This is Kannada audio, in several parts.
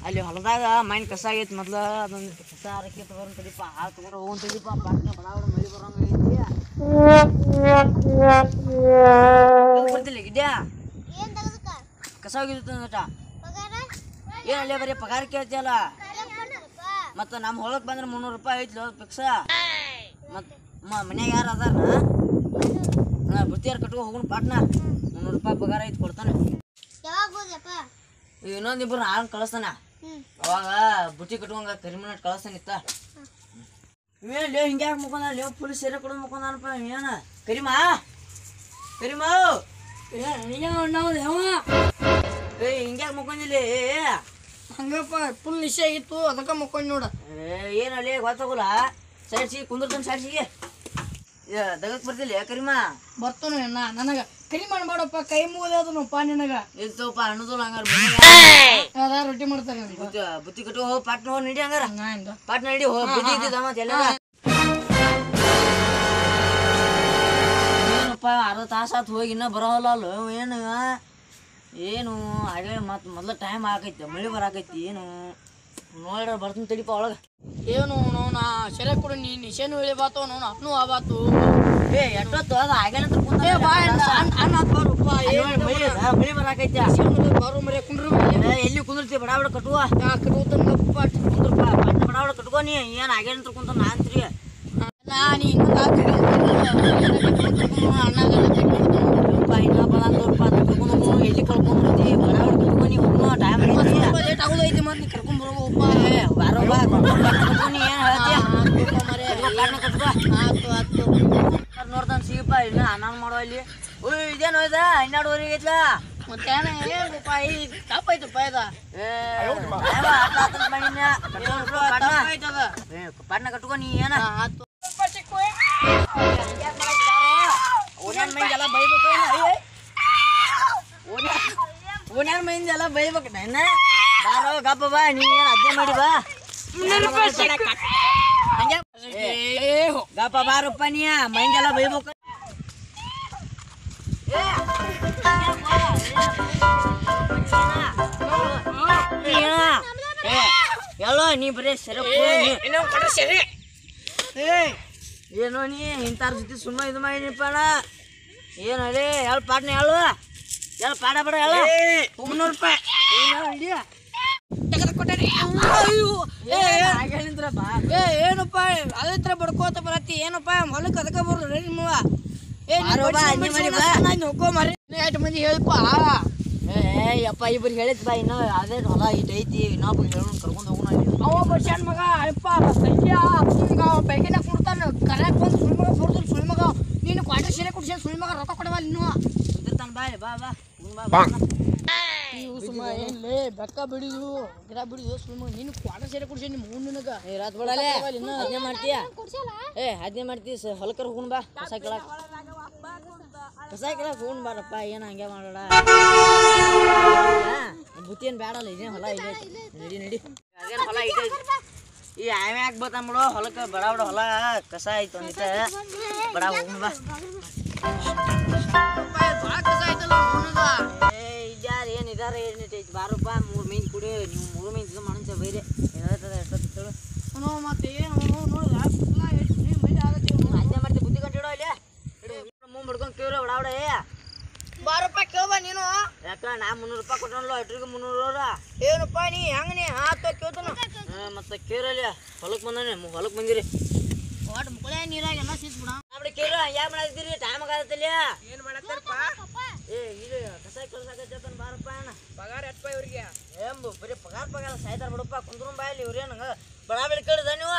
ಅಲ್ಲಿ ಹೊಲದಾಗ ಮೈನ್ ಕಸ ಆಗೈತಿ ಮೊದ್ಲ ಅದೊಂದು ಕಸ ಹರಕೆ ತಗೋರ್ ತಡಿಪ ಹಾಲು ತಗೊಂಡು ಹೋಗೋನ್ ತಡಿಪ ಪಾಟ್ನ ಬಡ ಬಡ ಮಳಿ ಬರೋಂಗ ಐತಿ ಬರ್ತಿಲ್ಲ ಗಿಡ್ಯಾ ಏನ್ ತೆಗೆದಕ್ಕ ಕಸ ಹೋಗಿತ್ತು ಅಂದಟ ಪಗಾರ ಏನ್ ಅಲ್ಲೇ ಬರೀ ಪಗಾರ ಕೇಳ್ತಿಯಲ್ಲ ಏನ್ ಮಾಡ್ತಾರಪ್ಪ ಮತ್ತು ನಮ್ಮ ಹೊಲಕ್ಕೆ ಬಂದ್ರೆ ಮುನ್ನೂರು ರೂಪಾಯಿ ಐತ್ಲ ಫಿಕ್ಸ ಮತ್ತು ಮನ್ಯಾಗ ಯಾರು ಅದಾರ ನಾ ಬುತ್ತಿಯಾರ ಕಟ್ಕೊ ಹೋಗೋಣ ಪಾಟ್ನ ಮುನ್ನೂರು ರೂಪಾಯಿ ಪಗಾರ ಐತಿ ಕೊಡ್ತಾನೆ ಯಾವಾಗ ಹೋದ್ಯಪ್ಪ ಇನ್ನೊಂದಿಬ್ರು ಆಳ್ ಕಳಿಸ್ತಾನ ಹ್ಮ್ ಅವಾಗ ಬುಟ್ಟಿ ಕಟ್ಕೊಂಗ ಕರಿಮನಟ್ ಕಳಿಸ್ತಾನಿತ್ತ ಏನ್ ಲೇ ಹಿಂಗ್ಯಾಕ ಮುಕೊಂಡ ಲೇ ಫುಲ್ ಸೀರೆ ಕೊಡೋದು ಮುಕೊಂಡನಪ್ಪ ಏನ ಕರಿಮಾ ಕರಿಮಾ ಏ ಹಿಂಗ್ಯಾಕ ಮುಕೊಂದಿಲ್ಲ ಏ ಹಂಗಪ್ಪ ಫುಲ್ ನಿಶೆ ಆಗಿತ್ತು ಅದಕ್ಕೆ ಮಕ್ಕೊಂಡ್ ನೋಡ ಏ ಏನಲ್ಲಿ ಗೊತ್ತಾಗಲ್ಲ ಸೈಡ್ ಸಿಗಿ ಕುಂದಿರ್ತಾನೆ ಸೈಡ್ ಸಿಗಿ ದಗಕ್ ಬರ್ತಿಲ್ಲ ಕರಿಮಾ ಬರ್ತಾನ ನಾ ನನಗ ಕೈ ಮಾಡ್ಬೇಡಪ್ಪ ಕೈ ಮುಗಿದಪ್ಪ ನಿನಗ ಇಲ್ತಪ್ಪ ಹಣ್ಣದಲ್ಲ ಹಂಗಾರ ಅದ ರೊಟ್ಟಿ ಮಾಡ್ತಾರೆ ಅಂತ. ಬುತ್ತಿ ಬುತ್ತಿ ಕಟ್ಟು ಹೋಗಿ ಪಾಟ್ನ ಹೋಗಿ ನಡಿ ಹಂಗಾರ ಹಂಗ ಅಂದ. ಪಾಟ್ನ ನಡಿ ಹೋಗಿ ಬುದ್ಧಿ ಇದ್ದಿದ್ದ ಮತ್ತೆ ಎಲ್ಲ ಏನಪ್ಪ ಅರ್ಧ ತಾಸು ಆತು ಹೋಗಿ ಇನ್ನೂ ಬರೋಲ್ಲ ಅಲ್ಲ ಏನು ಏನು ಹಾಗೆ ಮತ್ತೆ ಮೊದ್ಲು ಟೈಮ್ ಆಕೈತಿ ಮಳೆ ಬರಾಕೈತಿ ಏನು ನೋಡ್ರ ಬರ್ತೀನಿ ತಡಿಪ ಒಳಗೆ ಏನು ನೋನ ಸೆರೆ ಕೊಡು ನೀ ನಿಶೆನು ಇಳಿಬಾತು ನೋನ ಅಪ್ನು ಆಬಾತು ಏ ಎಷ್ಟೊತ್ತು ಅದು ಹಾಗೆ ಏ ಬಾ ಅಣ್ಣ ಅಣ್ಣ ಬಾರಪ್ಪ ಮಳೆ ಬರಾಕೈತಿ ಬಾರು ಮರೆ ಕುಂಡ್ರು ಏ, ಎಲ್ಲಿ ಕುಂದಿರ್ತಿ ಬಡ ಬಡ ಕಟ್ಟುವ ಯಾಕೆ ಗಪ್ಪ ಕುಂದ್ರಪ್ಪ ಪಾಟ್ನ ಬಡ ಬಡ ಕಟ್ಕೋ ನೀ ಏನು ಹಾಗೆ ಅಂತ ಕುಂತ ನಾ ಅಂತ್ರಿ ನಾ ನೀ ಇನ್ನೊಂದು ಅಣ್ಣಗ ರೂಪ ಇನ್ನೊಬ್ಬ ರೂಪ ಕರ್ಕೊಂಡು ಎಲ್ಲಿ ಕಳ್ಕೊಂಡ್ಬಿಡ್ತಿ ಬಡ ಬಡ ಕಟ್ಕೊ ನೀ ಹೋಗೋಣ ಟೈಮ್ ಐತಿ ಲೇಟ್ ಆಗೋದೈತಿ ಮತ್ತೆ ನೀ ಕರ್ಕೊಂಡ್ ಬರೋಪ್ಪ ಏ, ಬಾರೋ ಬಾ ಕರ್ಕೊಂಡ್ ಬಾ, ಕಟ್ಕೊ ನೀ ಏನ್ ಹೇಳ್ತೀಯ ಮರೆ ಕಟ್ಕೊ, ಪಾಟ್ನ ಕಟ್ಕೊ ಆತು ಆತು ನೋಡ್ತಾನ ಸಿಗಪ್ಪ ಇನ್ನ ಹನ್ನೊಂದು ಮಾಡೋ ಇಲ್ಲಿ ಉಯ್ ಇದೇನೋ ಇದ ಹನ್ನೆರಡುವರೆಗೆ ಐತ್ಲ ಮತ್ತೆ ಏನು ರೂಪಾಯಿ ತಪ್ಪಾಯ್ತಪ್ಪ ಇದ ಏ ಯಾವ ಆಟ ಆತಂತ ಮಾಡಿನ್ಯ. ಕಟ್ಕೊಂಡ್ ಬಿಡು, ಪಾಟ್ನ. ತಪ್ಪಾಯ್ತದ ಏ, ಪಾಟ್ನ ಕಟ್ಕೊ ನೀ ಏನ ಆತು ಓನ್ಯಾನ್ ಮಂದಿ ಎಲ್ಲ ಬೈಬೇಕು ಏನ? ಅಯ್ಯ. ಓನ್ಯಾನ್- ಓನ್ಯಾನ್ ಮಂದಿ ಎಲ್ಲ ಬೈಬೇಕು ನನ್ನ ಬಾರೋ ಗಪ್ಪ ಬಾ ನೀ ಏನ್ ಅಜ್ಜೆ ಮಾಡಿ ಬಾ ಹಂಗೆ ಏ, ಗಪ್ಪ ಬಾರಪ್ಪ ನೀ ಮಂದಿ ಎಲ್ಲ ಬೈಬೇಕು ಏ, ಏನ? ಏ, ಎಲ್ಲೋ ನೀ ಬರೀ ಸೆರೆ ಏ ಏನೋ ನೀ ಇಂಥವ್ರ ಜೊತೆ ಸುಮ್ಮ ಇದು ಮಾಡಿನಿಪ್ಪ ಅಣ್ಣ ಏನು ಅದೇ ಹೇಳು ಪಾಟ್ನ ಹೇಳು ಹೇಳು ಪಾಡ ಬೇಡ ಹೇಳು ಮುನ್ನೂರು ರೂಪಾಯಿ ಏ ಏನಪ್ಪ ಅದ್ರ ಬಡ್ಕೋತ ಬರತ್ತಿ ಏನಪ್ಪ ಹೊಲಕ್ಕೆ ಅದಕ್ಕೆ ಬರೋದು ರೆಡಿ ಮೂವ ಏ ಬಾರೋ ಬಾ, ನೀ ಮಾಡಿ ಬಾ. ಹೋಗೋ ಮರಿ ಎಷ್ಟು ಮಂದಿ ಹೇಳಪ್ಪ ಏ ಯಪ್ಪ ಇಬ್ರು ಹೇಳಿದ್ ಬಾ ಇನ್ನೂ ಅದೇ ಹೊಲ ಇಟ್ ಐತಿ ಇನ್ನೊಬ್ಬ ಹೇಳೋಣ ಕರ್ಕೊಂಡು ಹೋಗೋಣ ಅಲ್ಲಿ. ಅವ ಬರ್ಸ್ಯಾನ ಮಗ ಅಪ್ಪ ಸಂಜೆ ಅಪ್ಪನಿಗ ಅವ ಬೆಳಗಿನ ಕೊಡ್ತಾನ ಕರ್ಯಾಕ್ ಬಂದು ಸುಳ್ಳು ಮಗ ಕೊಡ್ತಾನ ಸುಳ್ಳು ಮಗ ನೀನು ಕ್ವಾರ್ಟರ್ ಸೀರೆ ಕೊಡ್ಸಿ ಸುಳ್ಳು ಮಗ ರೊಕ್ಕ ಕೊಡವ ನೀನು ಕುಂತಿರ್ತಾನ ಬಾ ಇಲ್ಲಿ, ಬಾ ಬಾ ಹುಡುಗ ಬಾ, ಬಾ ನೀವು ಸುಮ್ಮ ಏನ್ಲೇ ಬೆಕ್ಕ ಬಿಡಿದು ಗಿಡ ಬಿಡಿದು ಸುಳ್ಳು ಮಗ ನೀನು ಕ್ವಾರ್ಟರ್ ಸೀರೆ ಕೊಡ್ಸಿ ನಿಮ್ಮ ಮೂರು ನಿನಗ ಏ ರಾತ್ ಬಿಡಲೆ ಅದನ್ನೇ ಮಾಡ್ತೀಯ ಏ ಅದನ್ನೇ ಮಾಡ್ತೀವಿ ಸ ಹೊಲಕರ್ ಹೋಗೋಣ ಬಾ ಕಸ ಕೇಳಕ್ ಕಸ ಕೇಳಕ್ ಹೋಗೋಣ ಬಾರಪ್ಪ ಏನು ಹಂಗೆ ಮಾಡೋಣ ಬುತ್ತಿ ಏನು ಬೇಡಲ್ಲ ಇದೇನು ಹೊಲ ಇದೆ ನಡಿ ನಡಿ ಅದೇನು ಹೊಲ ಇದೆ ಈ ಆಮೆ ಯಾಕೆ ಬತ್ತ ಬಿಡು ಹೊಲಕ್ಕೆ ಬಡ ಬಡ ಹೊಲ ಕಸ ಆಯ್ತು ಒಂದಿಟ ಬಡ ಹೋಗೋಣ ಬಾ ಭಾಳ ಕಸ ಆಯ್ತಲ್ಲ ಮೂರ್ನಗ. ಏ ಇದ್ಯಾರು ಏನು ಇದಾರೆ ಏನೈತಿ ಬಾರಪ್ಪ ಮೂರು ಮೀನು ಕುಡಿ ನೀವು ಮೂರು ಮೀನು ಇದು ಮಾಡಂತ ಬೈರೆ ಹೇಳ್ತದ ಎಷ್ಟೊತ್ತು ಕೇಳು ಅವನು ಮತ್ತೆ ಏನು ನೋಡಿ ಮೈಲಿ ಆಗತ್ತೆ ಅದೇ ಮಾಡ್ತೀವಿ ಬುದ್ಧಿ ಕಂಟಿಡೋ ಇಲ್ಲಿ ಮುಂದೆ ಬಿಡ್ಕೊಂಡು ಕೇವ್ರ ಬಡ ಏ ಬಾರಪ್ಪ ಕೇಳ್ಬ ನೀನು ಯಾಕ ನಾ ಮುನ್ನೂರು ರೂಪಾಯಿ ಕೊಟ್ಟನಲ್ಲ ಎಟ್ರಿಗೆ ಮುನ್ನೂರು ಅವ್ರ ಏನಪ್ಪ ನೀ ಹೆಂಗ ನೀ ಆತ ಕೇಳ್ತಾನ ಮತ್ತೆ ಕೇರಲ್ಲಿ ಹೊಲಕ್ಕೆ ಬಂದಾನೆ ಹೊಲಕ್ಕೆ ಬಂದಿರಿ ಒಟ್ಟು ಮುಕ್ಕಳೆ ನೀರಾಗ ಎಲ್ಲ ಸಿತ್ ಬಿಡ ನೋಡಿ ಕೇಳು ಯಾಕೆ ಮಾಡಾಕತ್ತೀರಿ ಟೈಮ್ ಆಗತ್ತಲ್ಲ ಏನು ಮಾಡತ್ತಾರಪ್ಪ ಏ ಇದು ಕಸ ಕಳ್ಸಾಕತ್ತೈತನ ಬಾರಪ್ಪ ಅಣ್ಣ ಪಗಾರ ಎಟ್ಪ ಇವ್ರಿಗೆ ಏಂಬು ಬರೀ ಪಗಾರ ಪಗಾರ ಸಾಯ್ತಾರ ಬಿಡಪ್ಪ ಕುಂದ್ರು ಬಾಯಲ್ಲಿ ಇವ್ರೇನು ಬಡ ಬೆಳಿ ಕೇಳಿದ ನೀವು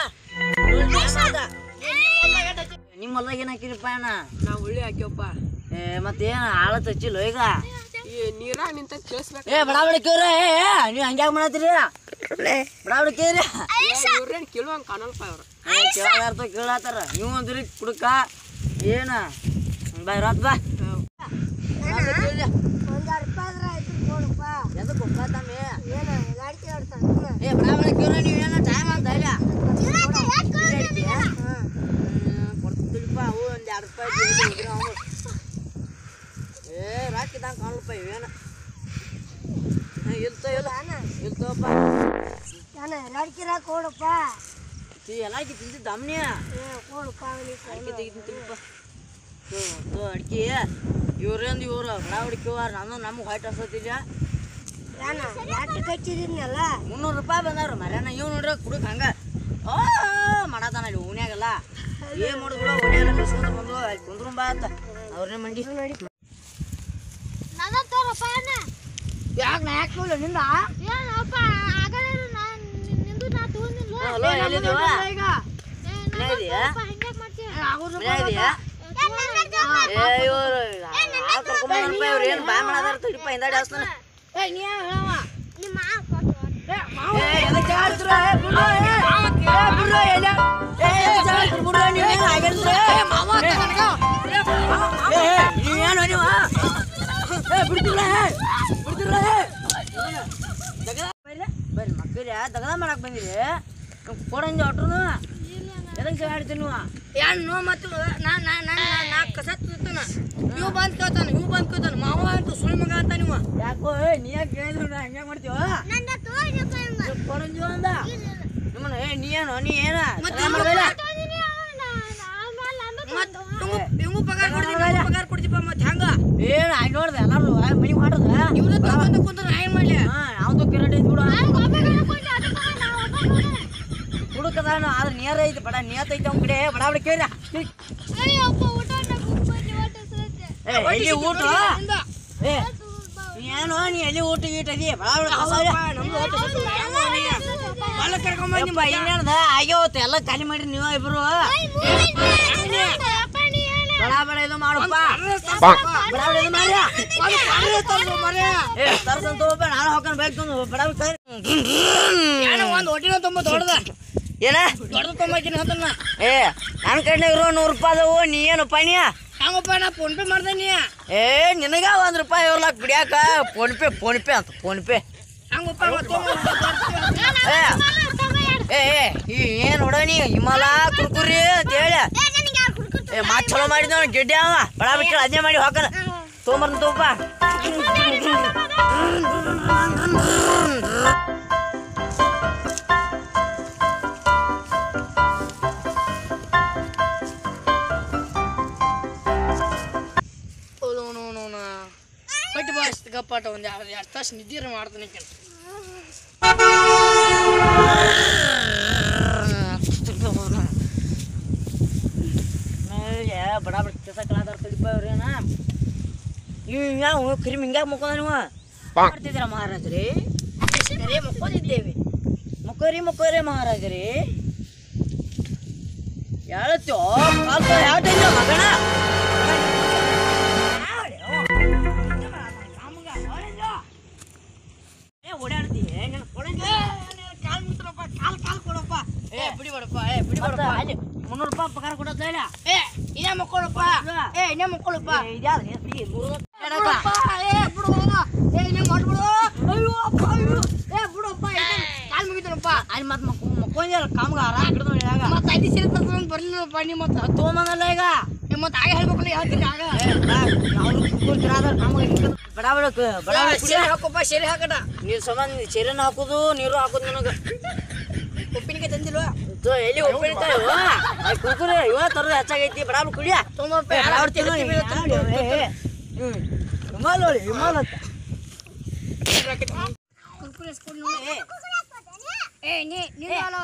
ನಿಮ್ಮ ಹೊಲ್ದಾಗ ಏನು ಹಾಕಿರಿಪ್ಪ ಅಣ್ಣ ನಾವು ಉಳ್ಳಿ ಹಾಕ್ಯವಪ್ಪ ಏ ಮತ್ತೇನು ಆಳತ್ ಹಚ್ಚಿಲ್ಲ ಈಗ ಈ ನೀರಾಗ ನಿಂತ ಕೇಳಿಸ್ಬೇಕು ಏ ಬಡ ಬಡ ಕೇವ್ರ ಏ ನೀವು ಹಂಗ್ಯಾಗ ಮಾಡತ್ತೀರಿ ಬಡ ಬಡ ಕೇಳ್ರಿ ಇವ್ರೇನು ಕೇಳುವಂಗ ಕಾಣಲ್ಪ ಅವ್ರು ಕೇಳಾರ್ತ ಕೇಳತ್ತಾರ ನೀವು ಅಂದ್ರಿ ಕುಡ್ಕ ಏನ ಬಾಯ್ ರಾತ್ ಬಾ ಒಂದ್ ರೂಪಾಯಿ ಆದ್ರೆ ಆಯ್ತು ನೋಡಪ್ಪ ಎದಕ್ಕೆ ಒಪ್ಪಾತಮ್ಮಿ ಏನು ಗಾಡಿ ಆಡ್ತಾನೆ ಏ ಬಡ ಬಡ ಕೇವ್ರ ನೀವೇನ ಟೈಮ್ ಅಂತ ಇಲ್ಲ ಹಾಂ ಕೊಡ್ತಿಲ್ಪ ಅವು ಒಂದು ಎರಡು ರೂಪಾಯಿ ಜೇಬಲ್ಲಿ ಹೋಗಿರೋ ಅವ್ನು. ಏ ರಾಕಿದಂಗೆ ಕಾಣಲ್ಪ ಇವೇನ ಇಲ್ತ ಇಲ್ಲ ಅಣ್ಣ ಇಲ್ತಪ್ಪ ಅಣ್ಣ ಲಾಡ್ಕಿರ ಕೊಡಪ್ಪ ಎಲ್ಲಾಕಿ ತಿಂತಿದ್ದ ದಮ್ನಿಯ ಏ ಕೊಡಪ್ಪ ಅವನಿಗೆ ಅಡಿಕೆ ತೆಗಿತಿಂತಿಲ್ಪ ತೋ ತೋ ಅಡಿಕೆ ಇವ್ರೇಂದು ಇವ್ರು ಬಡ ಹುಡುಕಿವ ನಾನು ನಮ್ಗೆ ಹೊಯ್ಟ್ ಹಸತಿಲ್ಲ ಅಣ್ಣ ಲಾಟ್ರಿ ಕಚ್ಚಿದಿದ್ನಲ್ಲ ಮುನ್ನೂರು ರೂಪಾಯಿ ಬಂದಾರ ಮರ್ಯಾನ ಇವ್ ನೋಡ್ರಿ ಕುಡುಕ್ ಹಂಗ ಓ ಮಾಡತಾನ ಇಲ್ಲಿ ಓಣ್ಯಾಗಲ್ಲ ಏನ್ ಮಾಡುದು ಓಣ್ಯಾಗ ಕಳ್ಸ್ಕೊಂತ ಬಂದು ಅಲ್ಲಿ ಕುಂದ್ರು ಬಾ ಅಂತ ಅವ್ರನ್ನೇ ಮಂಡಿ ನನ್ನ ತೋರಪ್ಪ ಅಣ್ಣ ಯಾಕೆ ನಾ ಯಾಕೆ ನೋಡ್ಲಿ ನಿಂದ ಏನಪ್ಪ ಆಗಲೇ ನಾನು ನಿಂದು ನಾ ತಗೊಂಡಿಲ್ಲ ಹಲೋ ಎಲ್ಲಿದ್ದೀವ ಈಗ ಮನೆ ಇದೆಯಾ ಹೆಂಗ್ಯಾಕ್ ಮಾಡ್ತೀಯ ಆಗೋದು ಮನೆ ಇದೆಯಾ ಏ ಇವ್ರು ಹಾಲು ಕರ್ಕೊಂಬಂದ್ರಪ್ಪ ಇವ್ರು ಏನು ಬಾಯ್ ಮಾಡದಾರ ತಡಿಪ್ಪ ಹಿಂದಾಡಿ ಹಾಸ್ತಾನ ಏ ನೀ ಹೇಳವ ನಿಮ್ಮ ಮಾವ ಕೊಟ್ಟು ಏ ಮಾವ ಏ ಎದಕ್ಕೆ ಜಾಡ್ತೀರ? ಏ ಬಿಡ್ರೋ, ಏ. ಏ ಬಿಡ್ರೋ, ಎಲ್ಲಿ? ಏ ಎದಕ್ಕೆ ಜಾಡ್ತೀರ? ಬಿಡ್ರೋ, ನೀವೇನು ಆಗಿಲ್ರಿ? ಮಾವ ಅಂತ ನನಗ ಏ, ಏ, ನೀವೇನು ನೀವು? ಏ, ಬಿಡ್ತಿಲ್ಲ, ಏ. ಬಿಡ್ತಿಲ್ಲ, ಏ. ದಗದ ಬರ್ರಿ, ಬರ್ರಿ ಮಕ್ಕಳ್ಯ ದಗದ ಮಾಡಕ್ ಬಂದಿರಿ ಕೊಡಂಜ ಒಟ್ರು ಎದಕ್ಕೆ ಜಾಡ್ತೀರಿ ನೀವು ಏನು ಮತ್ತು ನಾ ನಾ ನಾ ನಾ ನಾ ಕಸ ತಿಂತಾನ ಇವ್ ಬಂದ್ ಕೇಳ್ತಾನ ಇವ್ ಬಂದ್ ಕೇಳ್ತಾನ ಮಾವ ಅಂತ ಸುಳ್ಳು ಮಗ ಅಂತ ನೀವು ಯಾಕೋ ಏ, ನೀ ಯಾಕೆ ಕೇಳಿದ್ರು ನಾ ಹಂಗೆ ಮಾಡ್ತೀವ ನನ್ನ ತೋರಿಯಪ್ಪ ಹೆಂಗ ಕೊಡಂಜು ಅಂದ ನಿಮ್ಮನ್ನ ಏ ನೀ ಏನು ನೀ ಏನ ಮತ್ತೆ ಜಗಳ ಮಾಡ್ಬೇಡ. ಮತ್ ಇವಂಗು ಇವಂಗು ಪಗಾರ ಕೊಡ್ತೀವಿ ನಾವು ಪಗಾರ ಕೊಡ್ತೀವಿ ಮತ್ತೆ ಹೆಂಗ ಏನ್ ಆಯ್ ನೋಡ್ದೆ ಎಲ್ಲಾರು ಮನಿ ಮಾಡ್ದ ಇವ್ನ ತಗೊಂಡ ಕುಂತ ನಾ ಏನ್ ಮಾಡ್ಲಿ ಹಾ ಯಾವ್ದು ಕಿರಟ್ ಐತಿ ಬಿಡು ಹುಡುಕದಾನ ಆದ್ರೆ ನೇರ ಐತಿ ಬಡ ನೇತ್ ಐತಿ ಅವ್ನ ಕಡೆ ಬಡ ಬಡ ಕೇಳ ಏ ಎಲ್ಲಿ ಊಟ ಏ ಏನು ನೀ ಎಲ್ಲಿ ಊಟ ಗೀಟ ಅದಿ ಬಡ ಬಡ ಕಸಾಯ ನಮ್ದು ಹೊಟ್ಟೆ ಹಸ್ವು. ಹೆಂಗೋ ನೀ? ಹೊಲ ಕರ್ಕೊಂಡ್ ಬಂದ್ ಯಪ್ಪ ಇನ್ನೇನದ ಆಗ್ಯಾವತ್ತು ಎಲ್ಲ ಖಾಲಿ ಮಾಡಿ ನೀವು ಇಬ್ರು ಬಡ ಬಡ ಇದು ಮಾಡಪ್ಪ ಬಡ ಬಡ ಇದು ಮಾಡ್ಯ ಏ ತರ್ಸಂತ ಹೋಗ್ಬೇಡ ನಾನು ಹಾಕೊಂಡು ಬೇಕು ಬಡ ಬಡ ಕೈ ಏನೋ ಒಂದ್ ಹೊಟ್ಟಿನ ತುಂಬ ದೊಡ್ಡದ ಏನ ದೊಡ್ಡದ ತೊಂಬಕಿನ ಹತ್ತನ್ನ ಏ ನನ್ನ ಕಡೆ ಇರೋ ನೂರು ರೂಪಾಯಿ ಅದಾವು ನೀ ಏನು ಪಣಿಯ ಹೆಂಗಪ್ಪ ನಾ ಫೋನ್ ಪೇ ಮಾಡ್ದೆ ನೀ ಏ ನಿನಗ ಒಂದ್ ರೂಪಾಯಿ ಇರ್ಲಾಕ್ ಬಿಡ್ಯಾಕ ಫೋನ್ ಪೇ ಫೋನ್ ಪೇ ಅಂತ ಫೋನ್ ಪೇ ಹೆಂಗಪ್ಪ ಮತ್ತೆ ಏ ಏ ಈ ಏನ್ ನೋಡ ನೀ ಹಿಮಾಲ ಕುರ್ಕುರಿ ಅಂತ ಹೇಳಿ ಏ ಮಾತ್ ಚಲೋ ಮಾಡಿದ ಗೆಡ್ಡೆ ಅವ ಬಡ ಬಿಟ್ಟು ಅದೇ ಮಾಡಿ ಹೋಗನ ತೊಗೊಂಬರ್ನ ತಗೋಪ ಹೊಟ್ಟೆ ಬಾರಿಸ್ತ ಗಪ್ಪಾಟ ಒಂದ್ ಎರಡು ಎರಡು ತಾಸು ನಿದ್ದೆ ಮಾಡ್ತಾನೆ ಕೆಲ ಏ ಬಡ ಬಡ ಕೆಲಸ ಕಲಾದಾರ ತಡಿಪ ಇವ್ರೇನ ಇವ್ ಯಾವ ಕ್ರಿಮ್ ಹಿಂಗ್ಯಾಗ ಮುಕ್ಕೊಂದ ನೀವು ಮಾಡ್ತಿದ್ದೀರ ಮಹಾರಾಜ್ರಿ ಕರೆ ಮಕ್ಕೊಂಡಿದ್ದೇವೆ ಮುಕ್ಕೋರಿ ಮುಕ್ಕೋರಿ ಮಹಾರಾಜರಿ ಹೇಳತ್ಯೋ ಕಾಲ್ತ ಯಾವ ಟೈಮ್ ಮಗಣ ಏ ಓಡಾಡ್ತಿ ನಿನ್ನ ಕೊಡಂಜ ಕಾಲ್ ಮುಟ್ರಪ್ಪ ಕಾಲ್ ಕಾಲ್ ಕೊಡಪ್ಪ ಏ ಬಿಡಿ ಬಿಡಪ್ಪ ಏ ಬಿಡಿ ಮತ್ತೆ ಬಿಡಪ್ಪ ಅಲ್ಲಿ ಮುನ್ನೂರು ರೂಪಾಯಿ ಪಗಾರ ಕೊಡೋದ ಇಲ್ಲ ಏ ಇನ್ನೇ ಮಕ್ಕೊಳಪ್ಪ ಏ ಇನ್ನೇ ಮಕ್ಕೊಳಪ್ಪ ಇದ್ಯಾವ್ದು ನೀ ಫ್ರೀ ಮೂರು ಅಪ್ಪ, ಏ ಬಿಡು ಹೋಗ. ಏ ಇನ್ನೇ ಮಾಡ್ಬಿಡು ಅಯ್ಯೋ ಅಪ್ಪ ಅಯ್ಯೋ ಏ ಬಿಡಪ್ಪ ಕಾಲ್ ಮುಗಿತನಪ್ಪ ಅಲ್ಲಿ ಮತ್ತೆ ಮಕ್ಕ ಮಕ್ಕೊಂಜಲ್ಲ ಕಾಮ್ಗಾರ ಹಿಡಿದು ಇವಾಗ ಮತ್ತೆ ಐದು ಸೀರೆ ತರ್ಸ್ಕೊಂಡ್ ಬರ್ಲಿಲ್ಲಪ್ಪ ನೀ ಮತ್ತೆ ತೊಗೊಂಬಂದಲ್ಲ ಈಗ ಏ, ಮತ್ತೆ ಆಗ ಹೇಳ್ಬೇಕಲ್ಲ ಹೇಳ್ತೀನಿ ಆಗ ಬಡ ಬಡ ಬಡ ಬಡ ಸೀರೆ ಹಾಕಪ್ಪ ಸೀರೆ ಹಾಕಟ ನೀರು ಸಂಬಂಧ ಚೆರಿನ ಹಾಕುದು ನೀರು ಹಾಕುದು ನಿನಗೆ ಉಪ್ಪಿನಕಾಯಿ ತಂದಿಲ್ವಾ ಇದು ಎಲ್ಲಿ ಉಪ್ಪಿನಕಾಯಿ ಇವ? ಆ ಕುರ್ಕುರೆ ಇವ ತರೋದು ಹೆಚ್ಚಾಗೈತಿ ಬಡ ಬಡ ಕುಡಿಯ ತೊಗೊಂಬಪ್ಪ ಬಡ ಬಡ ತಿನ್ನು ನೀ. ಹ್ಮ್. ವಿಮಾಲ್ ನೋಡಿ ವಿಮಾಲ್ ಅಂತ ಕುರ್ಕುರೆ ಸ್ಪೂನ್ ನೋಡಿ ಏ ನೀ ನೀನು ಅಲ್ಲ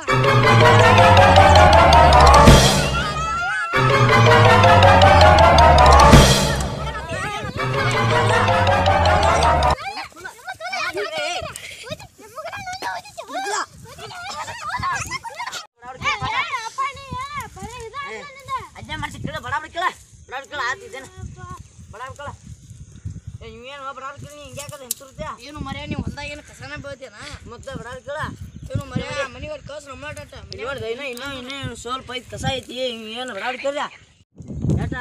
ಅಜ್ಜ ಮಾಡ್ಸಿ ಕೇಳ ಬಡ ಬಡ ಕೇಳ ಬಡ ಬಡ ಕೇಳ ಆತಿದ್ದೇನೆ ಬಡ ಬಡ ಕೇಳ ಏ ಇವೇನು ಬಡ ಬಡ ಕೇಳಿ ಹಿಂಗೆ ಯಾಕದ ಹೆಂತಿರ್ತೀಯ ಏನು ಮರ್ಯ ನೀವು ಹೊಲ್ದಾಗ ಏನು ಕಸನ ಬೀಳ್ತೇನ ಮತ್ತೆ ಬಡ ಬಡ ಕೇಳ ಏನು ಮರ್ಯ ಮನೆಗೆ ಕಳ್ಸ ನಮ್ಮಟ ನೋಡ್ದೆ ಇನ್ನ ಇನ್ನ ಇನ್ನೇನು ಸ್ವಲ್ಪ ಐತಿ ಕಸ ಐತಿ ಏನು ಬಡ ಬಡ ಕೇಳ ಏಟ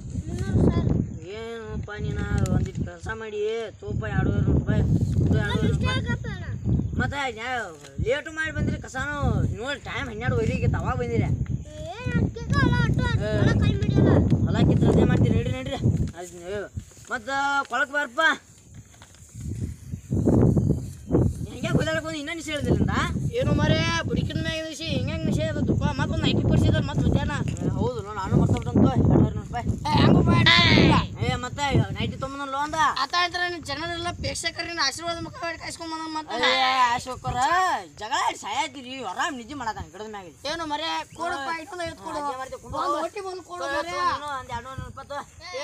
ಏನಪ್ಪ ನೀನು ಒಂದಿಟ್ಟು ಕೆಲಸ ಮಾಡಿ ತೂಪ ಎರಡೂವರೆ ರೂಪಾಯಿ ಇದು ಎರಡೂವರೆ ರೂಪಾಯಿ ಮತ್ತೆ ಲೇಟು ಮಾಡಿ ಬಂದ್ರಿ ಕಸಾನು ನೋಡಿ ಟೈಮ್ ಹನ್ನೆರಡು ವೈರಿಗೆ ಅವಾಗ ಬಂದಿರಿ ಹೊಲ ಕಿತ್ತು ಅದೇ ಮಾಡ್ತೀರಿ ನಡ್ರಿ ನಡ್ರಿ ಅದು ಮತ್ತು ಕೊಳಕ್ ಬಾರಪ್ಪ ಹೊಡೆದಾಡಕ್ಕೆ ಇನ್ನೂ ನಿಶೆ ಹೇಳಿದಿಲ್ಲ ಏನು ಮರೆ ಬುಡಿಕಿನ ಮ್ಯಾಗ ನಿಷಿ ಹಿಂಗೆ ನಿಷೇ ಅದಪ್ಪ ಮತ್ತೊಂದು ನೈಂಟಿ ಪರ್ಸೆಂಟ್ ಮತ್ತೆ ಮಧ್ಯಾಹ್ನ ಹೌದು ನೋ ನಾನು ಮರ್ತಬಿಟ್ಟಂತ ಎರಡ್ನೂರು ರೂಪಾಯಿ ಹೆಂಗ ಏ ಮತ್ತೆ ನೈಟಿ ತೊಗೊಂಬಂದಲ್ಲ ಅಂದ ಆತ ಹೇಳ್ತಾರೆ ನೀವು ಜನರೆಲ್ಲ ಪ್ರೇಕ್ಷಕರಿನ ಆಶೀರ್ವಾದ ಮುಖ ಕಾಯಿಸ್ಕೊಂಡ್ ಬಂದ ಮತ್ತೆ ಅಶೋಕರ ಜಗಳ ಆಡಿ ಸಾಯತ್ತೀರಿ ಆರಾಮ್ ನಿದ್ದೆ ಮಾಡತಾನ ಗಿಡದ ಮ್ಯಾಗ ಏನು ಮರೆ ಕೊಡಪ್ಪ ಇಟ್ಕೊಂಡು ಐವತ್ತು ಕೊಡು ಒಂದು ಹೊಟ್ಟಿ ಬಂದು ಕೊಡು ಮರೆ ಒಂದ್ ಎರಡು ನೂರು ಇಪ್ಪತ್ತು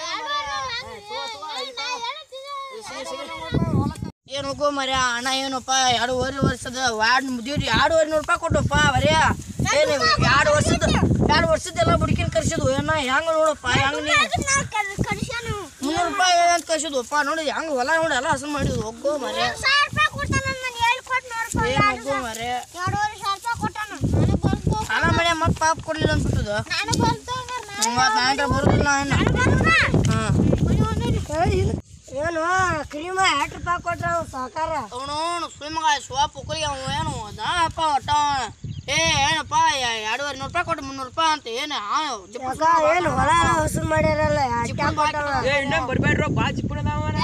ಏನು ಹೋಗೋ ಮರ್ಯ ಅಣ್ಣ ಏನಪ್ಪ ಎರಡೂವರೆ ವರ್ಷದ ವಾರ್ಡ್ ಮುದಿರಿ ಎರಡೂವರೆ ನೂರು ರೂಪಾಯಿ ಕೊಟ್ಟಪ್ಪ ಮರ್ಯ ಏನು ಎರಡು ವರ್ಷದ ಎರಡು ವರ್ಷದ್ದೆಲ್ಲ ಬುಡ್ಕಿನ ಕರ್ಸಿದ್ವು ಏನ ಹೆಂಗ ನೋಡಪ್ಪ ಹೆಂಗ ನೀ ಕಡಿಸ್ಯಾನು ಮುನ್ನೂರು ರೂಪಾಯಿ ಅಂತ ಕರ್ಸಿದ್ವಪ್ಪ ನೋಡಿ ಹೆಂಗ ಹೊಲ ನೋಡಿ ಎಲ್ಲ ಹಸನ್ ಮಾಡಿದ್ವು ಹೋಗೋ ಮರ್ಯ ಸಾವಿರ ರೂಪಾಯಿ ಕೊಡ್ತಾನ ನಾನು ಹೇಳಿ ಕೊಟ್ಟು ನೋಡಪ್ಪ ಏನು ಹೋಗೋ ಮರ್ಯ ಎರಡೂವರೆ ಸಾವಿರ ರೂಪಾಯಿ ಕೊಟ್ಟಾನ ನನಗೆ ಬಂತು ಸಾಲ ಮನೆ ಮತ್ತೆ ಪಾಪ ಕೊಡ್ಲಿಲ್ಲ ಅನ್ಬಿಟ್ಟದ ನನಗೆ ಬಂತು ಮೂವತ್ತು ನಾಲ್ಕು ಬರೋದಿಲ್ಲ ಏನು ಹಾಂ ಏನು ಕ್ರೀಮ ಎರಡು ರೂಪಾಯಿ ಕೊಟ್ರ ಸಹಕಾರ ಅವನು ಸುಳ್ಮಗ ಸ್ವ ಪುಕ್ಕಲಿಗೆ ಅವ ಏನು ಅಪ್ಪ ಒಟ್ಟ ಏ ಏನಪ್ಪ ಎ- ಎರಡೂವರೆ ನೂರು ರೂಪಾಯಿ ಕೊಟ್ಟು ಮುನ್ನೂರು ರೂಪಾಯಿ ಅಂತ ಏನು ಏನು ಹೊಲ ವಸೂಲ್ ಮಾಡ್ಯಾರಲ್ಲ ಏ ಇನ್ನೊಂದು ಬರ್ಬೇಡ್ರೋ ಬಾ ಚಿಪ್ಪಣ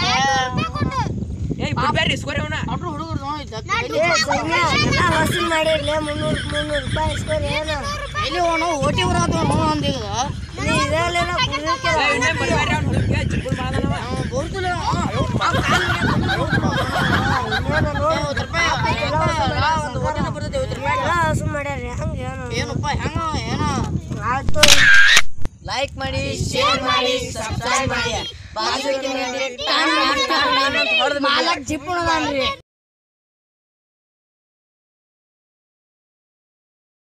ಏಯ್ ಬರ್ಬೇಡ್ರಿ ಇಸ್ಕೊರಿ ಅವನ ಅಟ್ರು ಹುಡುಗರು ನೋಡಿದ್ದ ಎಲ್ಲ ವಸೂಲ್ ಮಾಡಿರ್ಲಿ ಮುನ್ನೂರು ಮುನ್ನೂರು ರೂಪಾಯಿ ಇಸ್ಕೊರಿ ಏನು ಎಲ್ಲಿ ಅವನು ಓಟಿ ಬರೋದು ಅಂದೀಗ ನೀ ಇದರಲ್ಲೇನೋ ಕುಡಿಯೋಕೆ ಏ ಇನ್ನೊಂದು ಬರ್ಬೇಡ್ರಿ ಅವ್ನು ಹುಡುಗ ಚಿಪ್ಪಣ ಮಾಡದನವ ಬರ್ತಿಲ್ಲ ಒಂದು ಓಟಿನ ಬರ್ತೈತೆ ಐವತ್ತು ರೂಪಾಯಿ ಎಲ್ಲ ವಸೂಲ್ ಮಾಡ್ಯಾರ ಹಂಗೆ ಏನು ಏನಪ್ಪ ಹೆಂಗ ಏನ ಆಯ್ತು ಲೈಕ್ ಮಾಡಿ ಶೇರ್ ಮಾಡಿ ಸಬ್ಸ್ಕ್ರೈಬ್ ಮಾಡಿ ಬಾಜು ಮಾಲಕ್ ಜಿಪ್ಪುಣದಾನ್ರಿ